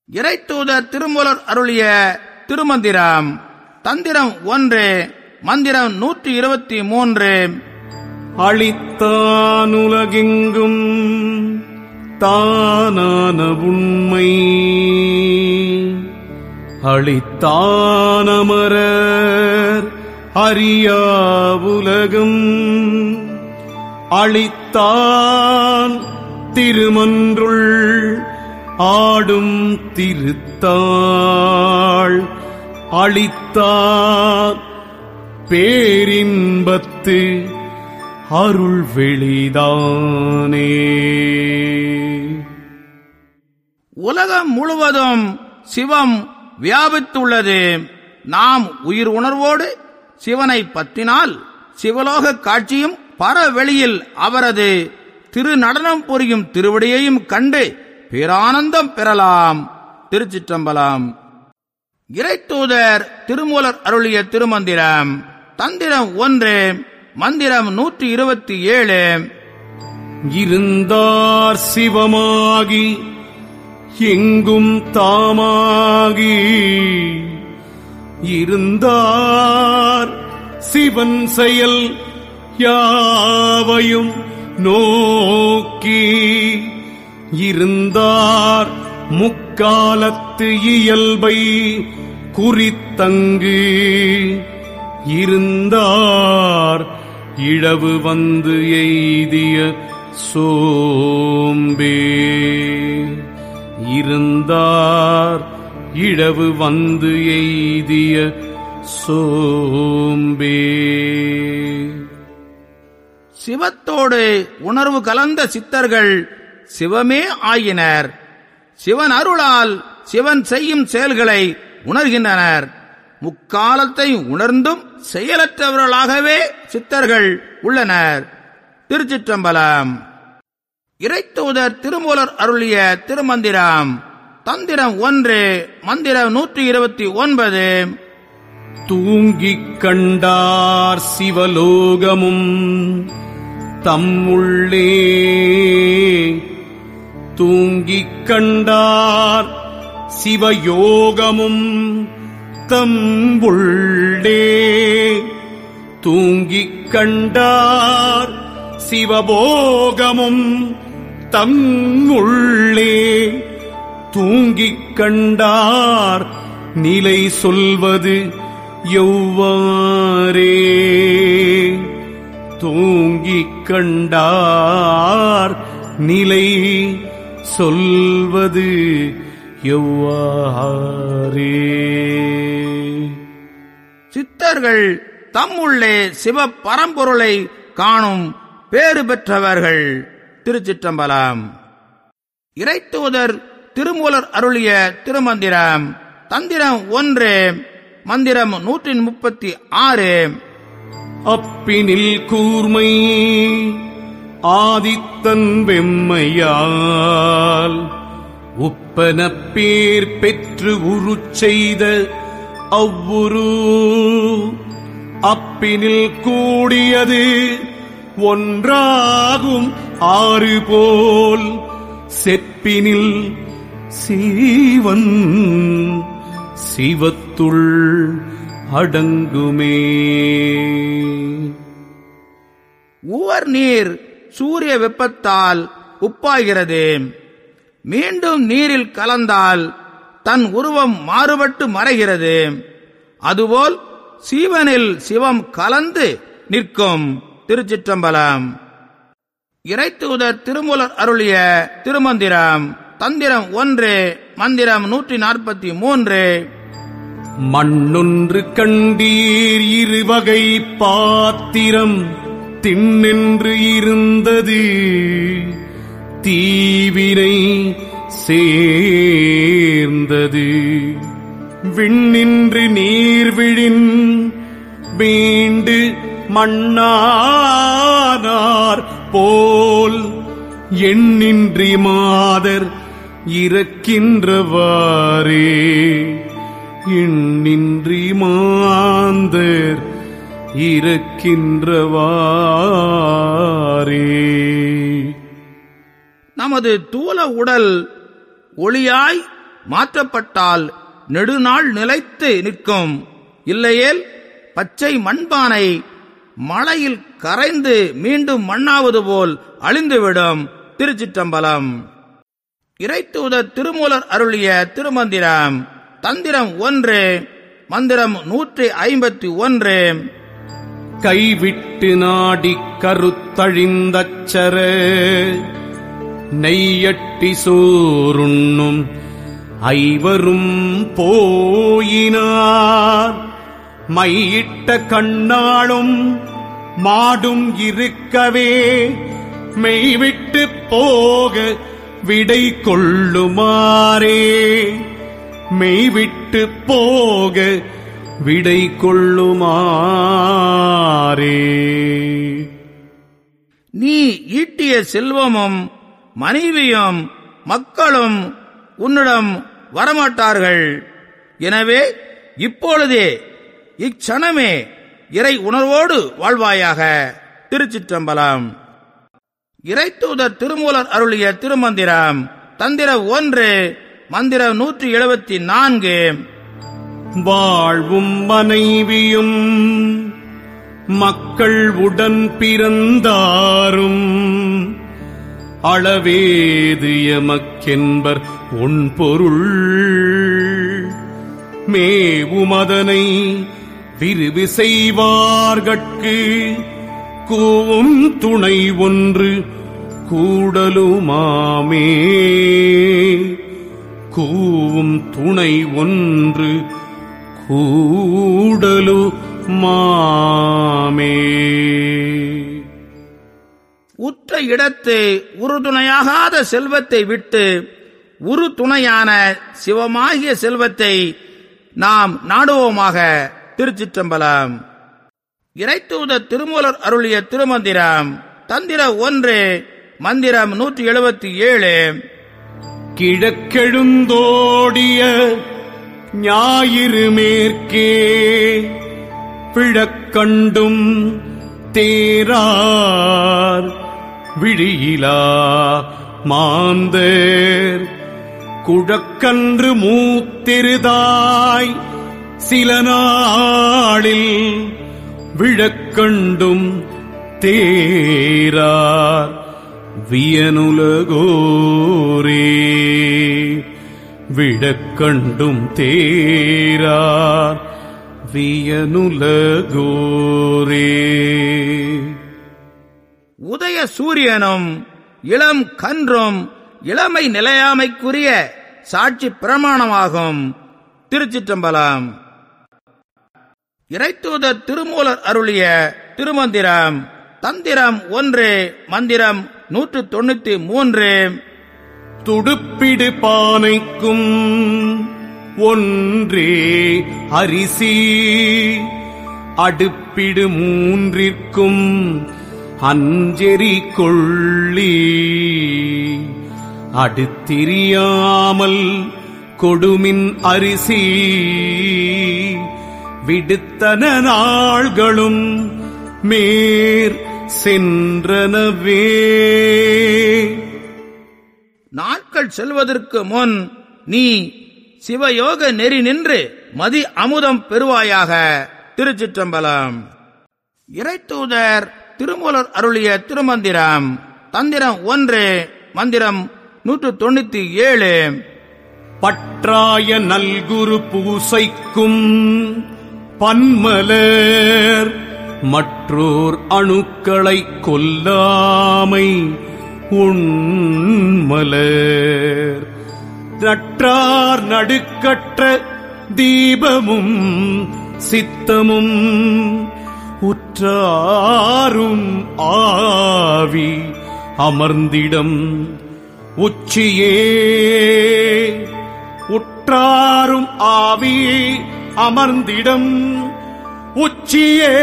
இறைத்தூதர் திருமூலர் அருளிய திருமந்திரம் தந்திரம் ஒன்று மந்திரம் நூற்றி இருபத்தி மூன்று அளித்தானுலகெங்கும் தானான உண்மை அளித்தானமரர் அறியா உலகம் அளித்தான் திருமன்றுள் ஆடும் திருத்தாள் அளித்தார் பேரின்பத்து அருள் வெளிதானே உலகம் முழுவதும் சிவம் வியாபித்துள்ளது நாம் உயிர் உணர்வோடு சிவனை பற்றினால் சிவலோக காட்சியும் பரவெளியில் அவரது திரு நடனம் புரியும் திருவடியையும் கண்டு பேரானந்தம் பெறலாம் திருச்சிற்றம்பலம் இறைத்தூதர் திருமூலர் அருளிய திருமந்திரம் தந்திரம் ஒன்று மந்திரம் நூற்றி இருபத்தி ஏழு இருந்தார் சிவமாகி எங்கும் தாமாகி இருந்தார் சிவன் செயல் யாவையும் நோக்கி இருந்தார் முக்காலத்து இயல்பை குறித்தங்கு இருந்தார் இழவு வந்து எய்திய சோம்பே இருந்தார் இழவு வந்து எய்திய சோம்பே சிவத்தோடு உணர்வு கலந்த சித்தர்கள் சிவமே ஆயினர் சிவன் அருளால் சிவன் செய்யும் செயல்களை உணர்கின்றனர் முக்காலத்தை உணர்ந்தும் செயலற்றவர்களாகவே சித்தர்கள் உள்ளனர் திருச்சிற்றம்பலம் இறைத்தூதர் திருமூலர் அருளிய திருமந்திரம் தந்திரம் ஒன்று மந்திரம் நூற்றி இருபத்தி ஒன்பது தூங்கிக் கண்டார் சிவலோகமும் தம்முள்ளே தூங்கிக் கண்டார் சிவயோகமும் தம்புள்ளே தூங்கிக் கண்டார் சிவபோகமும் தம்முள்ளே தூங்கிக் கண்டார் நிலை சொல்வது எவ்வாறே தூங்கிக் கண்டார் நிலை சொல்வது எவ்வாறே சித்தர்கள் தம்முள்ளே சிவ பரம்பொருளை காணும் பேறு பெற்றவர்கள் திருச்சிற்றம்பலம் இறைத்தூதர் திருமூலர் அருளிய திருமந்திரம் தந்திரம் ஒன்று மந்திரம் நூற்றி முப்பத்தி ஆறு அப்பினில் கூர்மை ஆதித்தன் வெம்மையால் உப்பன பேர் பெற்று உருச் செய்த அவ்வுரு அப்பினில் கூடியது ஒன்றாகும் ஆறு போல் செப்பினில் சீவன் சிவத்துள் அடங்குமே உவர் நீர் சூரிய வெப்பத்தால் உப்பாகிறது மீண்டும் நீரில் கலந்தால் தன் உருவம் மாறுபட்டு மறைகிறது அதுபோல் சீவனில் சிவம் கலந்து நிற்கும் திருச்சிற்றம்பலம் இறைத்தூதர் திருமூலர் அருளிய திருமந்திரம் தந்திரம் ஒன்று மந்திரம் நூற்றி நாற்பத்தி மூன்று மண்ணொன்று கண்டீர் இருவகை பாத்திரம் திண்ணென்று இருந்தது தீவினை சேர்ந்தது விண்ணின்று நீர்விழின் வீண்டு மண்ணானார் போல் எண்ணின்றி மாதர் இறக்கின்றவாறே எண்ணின்றி மாந்தர் இறக்கின்றவாறே நமது தூல உடல் ஒளியாய் மாற்றப்பட்டால் நெடுநாள் நிலைத்து நிற்கும் இல்லையேல் பச்சை மண்பானை மழையில் கரைந்து மீண்டும் மண்ணாவது போல் அழிந்துவிடும் திருச்சிற்றம்பலம் இறைத்தூத திருமூலர் அருளிய திருமந்திரம் தந்திரம் ஒன்று மந்திரம் நூற்றி ஐம்பத்தி ஒன்று கைவிட்டு நாடிக் கருத்தழிந்தச்சர நெய்யட்டி சோறுண்ணும் ஐவரும் போயினார் மையிட்ட கண்ணாளும் மாடும் இருக்கவே மெய்விட்டு போக விடை கொள்ளுமாறே மெய்விட்டு போக விடை கொள்ளுமாறே நீ ஈட்டிய செல்வமும் மனைவியும் மக்களும் உன்னிடம் வரமாட்டார்கள் எனவே இப்பொழுதே இச்சணமே இறை உணர்வோடு வாழ்வாயாக திருச்சிற்றம்பலம் இறைத்தூதர் திருமூலர் அருளிய திருமந்திரம் தந்திர ஒன்று மந்திரம் நூற்றி எழுபத்தி நான்கு வாழ்வும் மனைவியும் மக்கள் உடன் பிறந்தாரும் அளவேது எமக்கென்பர் உன் பொருள் மேவுமதனை விரிவு செய்வார்கட்கு கூவும் துணை ஒன்று கூடலுமாமே கூவும் துணை ஒன்று கூடலு மாமே உற்ற இடத்து உறுதுணையாகாத செல்வத்தை விட்டு உரு துணையான சிவமாகிய செல்வத்தை நாம் நாடுவோமாக திருச்சிற்றம்பலம் இறைத்தூத திருமூலர் அருளிய திருமந்திரம் தந்திர ஒன்று மந்திரம் நூற்றி எழுபத்தி ஏழு கிழக்கெழுந்தோடிய ஞாயிறு மேற்கே பிழக்கண்டும் தேரார் விழியிலா மாந்தர் குழக்கன்று மூத்திருதாய் சில நாளில் விழக்கண்டும் தேரார் வியனுலகோரே விடக்கண்டும் தேரார் வியனுலகோரே உதய சூரியனும் இளம் கன்றும் இளமை நிலையாமைக்குரிய சாட்சி பிரமாணமாகும் திருச்சிற்றம்பலம் இறைத்தூதர் திருமூலர் அருளிய திருமந்திரம் தந்திரம் ஒன்று மந்திரம் நூற்று தொண்ணூத்தி மூன்று துடுப்பிடு பானைக்கும் ஒன்றே அரிசி அடுப்பிடு மூன்றிற்கும் அஞ்செறி கொள்ளி அடுத்திரியாமல் கொடுமின் அரிசி விடுத்தன நாள்களும் மேற் சென்றனவே நாட்கள் செல்வதற்கு முன் நீ சிவயோக நெறி நின்று மதி அமுதம் பெறுவாயாக திருச்சிற்றம்பலம் இறைத்தூதர் திருமூலர் அருளிய திருமந்திரம் தந்திரம் ஒன்று மந்திரம் நூற்று தொண்ணூத்தி ஏழு பற்றாய நல்குரு பூசைக்கும் பன்மலர் மற்றோர் அணுக்களைக் கொல்லாமை உண்மலர் நற்றார் நடுக்கற்ற தீபமும் சித்தமும் உற்றாரும் ஆவி அமர்ந்திடம் உச்சியே உற்றாரும் ஆவி அமர்ந்திடம் உச்சியே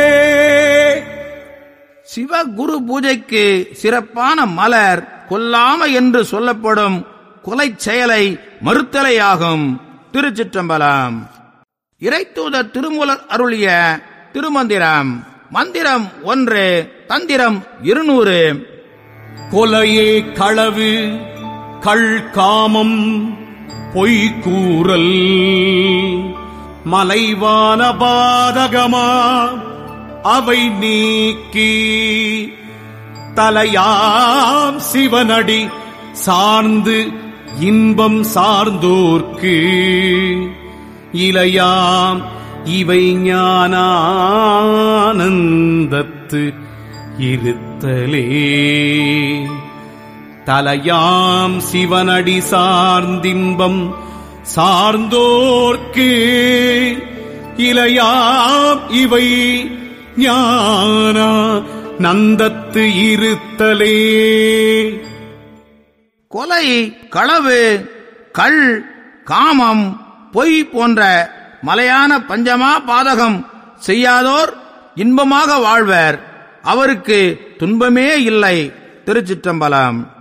சிவ குரு பூஜைக்கு சிறப்பான மலர் கொல்லாம என்று சொல்லப்படும் கொலை செயலை மறுத்தலையாகும் திருச்சிற்றம்பலம் இறைத்தூதர் திருமூலர் அருளிய திருமந்திரம் மந்திரம் ஒன்று தந்திரம் இருநூறு கொலையே களவு கள் காமம் பொய்கூறல் மலைவான பாதகமா அவை நீக்கி தலையாம் சிவனடி சார்ந்து இன்பம் சார்ந்தோர்க்கு இலையாம் இவை ஞானானந்தத்து இருத்தலே தலையாம் சிவனடி சார்ந்தின்பம் சார்ந்தோர்க்கு இலையாம் இவை ஞான நந்தத்து இருத்தலே கொலை களவு கள் காமம் பொய் போன்ற மலையான பஞ்சமா பாதகம் செய்யாதோர் இன்பமாக வாழ்வர் அவருக்கு துன்பமே இல்லை திருச்சிற்றம்பலம்